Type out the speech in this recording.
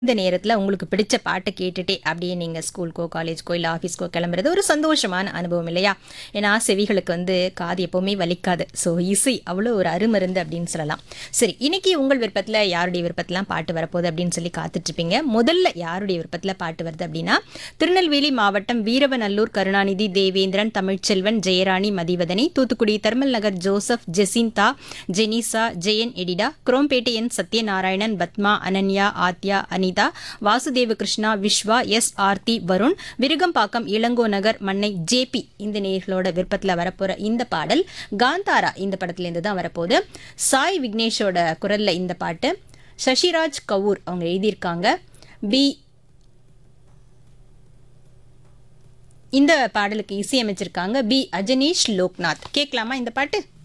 இந்த நேரத்தில் உங்களுக்கு பிடிச்ச பாட்டை கேட்டுட்டே அப்படியே நீங்கள் ஸ்கூலுக்கோ காலேஜ்க்கோ இல்லை ஆஃபீஸ்க்கோ கிளம்புறது ஒரு சந்தோஷமான அனுபவம் இல்லையா ஏன்னா செவிகளுக்கு வந்து காது எப்போவுமே வலிக்காது ஸோ இசை அவ்வளோ ஒரு அருமருந்து அப்படின்னு சொல்லலாம் சரி இன்னைக்கு உங்கள் விருப்பத்தில் யாருடைய விருப்பத்திலாம் பாட்டு வரப்போகுது அப்படின்னு சொல்லி காத்துட்ருப்பீங்க முதல்ல யாருடைய விருப்பத்தில் பாட்டு வருது அப்படின்னா திருநெல்வேலி மாவட்டம் Veeravanallur Karunanidhi Devendran Tamilselvan Jeyarani Mathivathani Thoothukudi thermal Nagar Joseph Jacintha Jenisha Jeyan Edita Chromepet N Sathyanarayanan Padma Ananya Aadhya Anitha Vasudeva Krishna Vishwa S Aarthi Varun Virugambakkam Ilango Nagar Mannai JP இந்த நேர்களோட விருப்பத்தில் வரப்போற இந்த பாடல் காந்தாரா இந்த படத்துலேருந்து தான் வரப்போகுது சாய் விக்னேஷோட குரல்ல இந்த பாட்டு சசிராஜ் கவுர் அவங்க எழுதியிருக்காங்க பி இந்த பாடலுக்கு இசையமைச்சிருக்காங்க பி அஜனீஷ் லோக்நாத் கேட்கலாமா இந்த பாட்டு